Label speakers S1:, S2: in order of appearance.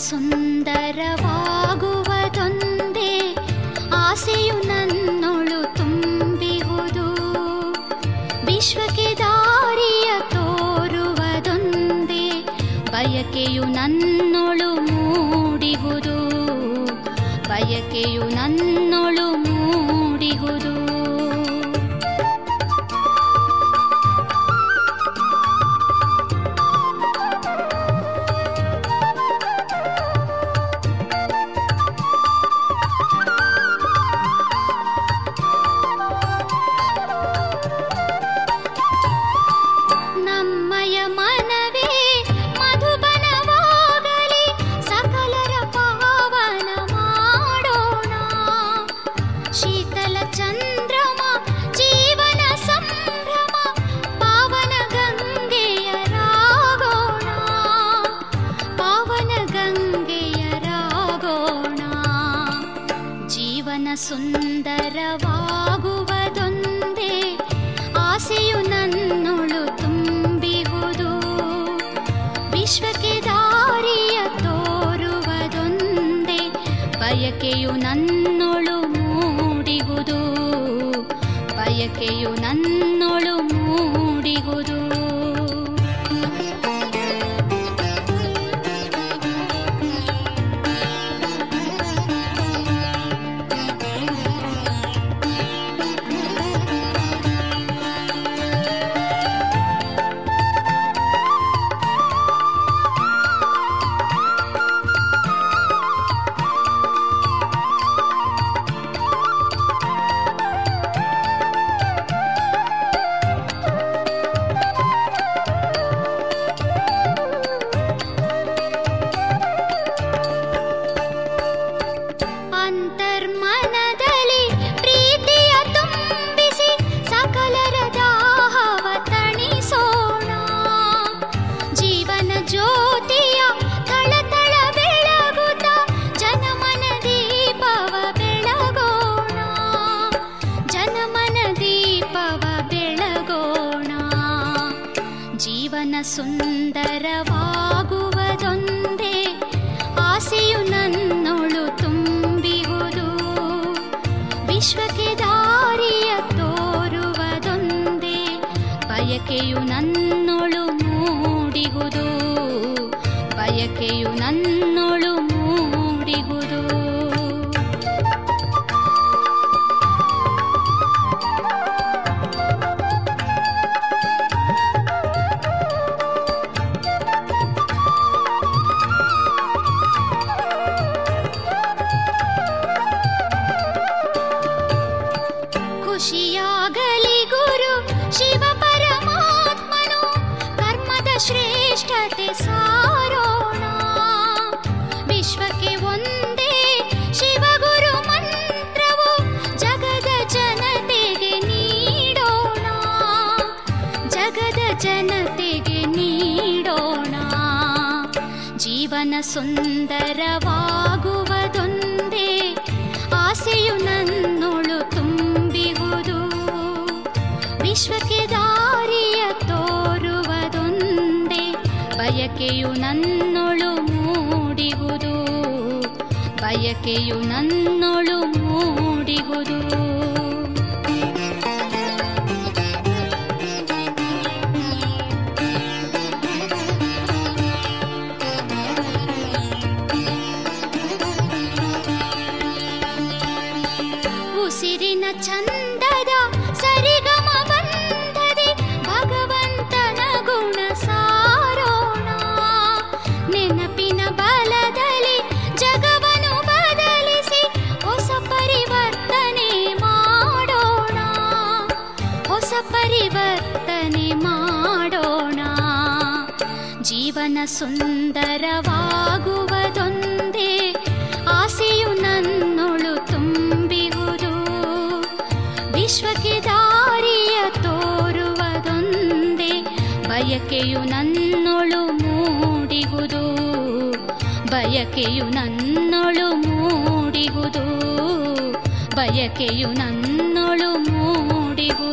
S1: ಸುಂದರವಾಗುವುದೊಂದೇ ಆಸೆಯು ನನ್ನೊಳು ತುಂಬಿಹುದು ವಿಶ್ವಕ್ಕೆ ದಾರಿಯ ತೋರುವುದೊಂದೇ ಬಯಕೆಯು ನನ್ನೊಳು ಮೂಡಿಹುದು ಬಯಕೆಯು ನನ್ನೊಳು ಮೂಡಿಹುದು ನಮ್ಮಯ ಮನವೇ ಮಧುಬನವಾಗಲಿ ಸಕಲರ ಪಾವನ ಮಾಡೋಣ ಶೀತಲ ಚಂದ್ರಮ ಜೀವನ ಸಂಭ್ರಮ ಪಾವನ ಗಂಗೆಯರಾಗೋಣ ಪಾವನ ಗಂಗೆಯರಾಗೋಣ ಜೀವನ ಸುಂದರವಾಗುವುದೊಂದೇ ಆಸೆಯು ನನ್ನೊಳು ತುಂಬಿಹುದು ವಿಶ್ವಕ್ಕೆ ದಾರಿಯ ತೋರುವುದೊಂದೇ ಬಯಕೆಯು ನನ್ನೊಳು ಮೂಡಿಹುದು ಬಯಕೆಯು ನನ್ನೊಳು ಮೂಡಿಹುದು ಅಂತರ್ಮನದಲ್ಲಿ ಪ್ರೀತಿಯ ತುಂಬಿಸಿ ಸಕಲರ ದಾಹವ ತಣಿಸೋಣ ಜೀವನ ಜ್ಯೋತಿಯ ಥಳಥಳ ಬೆಳಗುತ್ತ ಜನಮನ ದೀಪವ ಬೆಳಗೋಣ ಜನಮನ ದೀಪವ ಬೆಳಗೋಣ ಜೀವನ ಸುಂದರವಾಗುವುದೊಂದೇ ಆಸೆಯು ನನ್ನೊಳು ತುಂಬಿಹುದು ವಿಶ್ವಕ್ಕೆ ದಾರಿಯ ತೋರುವುದೊಂದೇ ಬಯಕೆಯು ನನ್ನೊಳು ಮೂಡಿಹುದು ಬಯಕೆಯು ನನ್ನೊಳು ಮೂಡಿಹುದು ಖುಷಿಯಾಗಲಿ ಗುರು ಶಿವ ಪರಮಾತ್ಮನು ಕರ್ಮದ ಶ್ರೇಷ್ಠತೆ ಸಾರೋಣ ವಿಶ್ವಕ್ಕೆ ಒಂದೇ ಶಿವ ಗುರು ಮಂತ್ರವು ಜಗದ ಜನತೆಗೆ ನೀಡೋಣ ಜಗದ ಜನತೆಗೆ ನೀಡೋಣ ಜೀವನ ಸುಂದರವಾಗುವುದೊಂದೇ ಆಸೆಯು ನನ್ನೊಳು ತುಂಬಿಹುದು ವಿಶ್ವಕ್ಕೆ ದಾರಿಯ ತೋರುವುದೊಂದೇ ಬಯಕೆಯು ನನ್ನೊಳು ಮೂಡಿಹುದು ಬಯಕೆಯು ನನ್ನೊಳು ಮೂಡಿಹುದು ಉಸಿರಿನ ಚಂದದ ಸರಿಗಮ ಬಂದದೆ ಭಗವಂತನ ಗುಣ ಸಾರೋಣ ನೆನಪಿನ ಬಲದಲ್ಲಿ ಜಗವನ್ನು ಬದಲಿಸಿ ಹೊಸ ಪರಿವರ್ತನೆ ಮಾಡೋಣ ಹೊಸ ಪರಿವರ್ತನೆ ಮಾಡೋಣ ಜೀವನ ಸುಂದರವಾಗುವುದೊಂದೇ ಆಸೆಯು ನನ್ನೊಳು ತುಂಬಿಹುದು ವಿಶ್ವಕ್ಕೆ ದಾರಿಯ ತೋರುವುದೊಂದೇ ಬಯಕೆಯು ನನ್ನೊಳು ಮೂಡಿಹುದು ಬಯಕೆಯು ನನ್ನೊಳು ಮೂಡಿಹುದು ಬಯಕೆಯು ನನ್ನೊಳು ಮೂಡಿಹುದು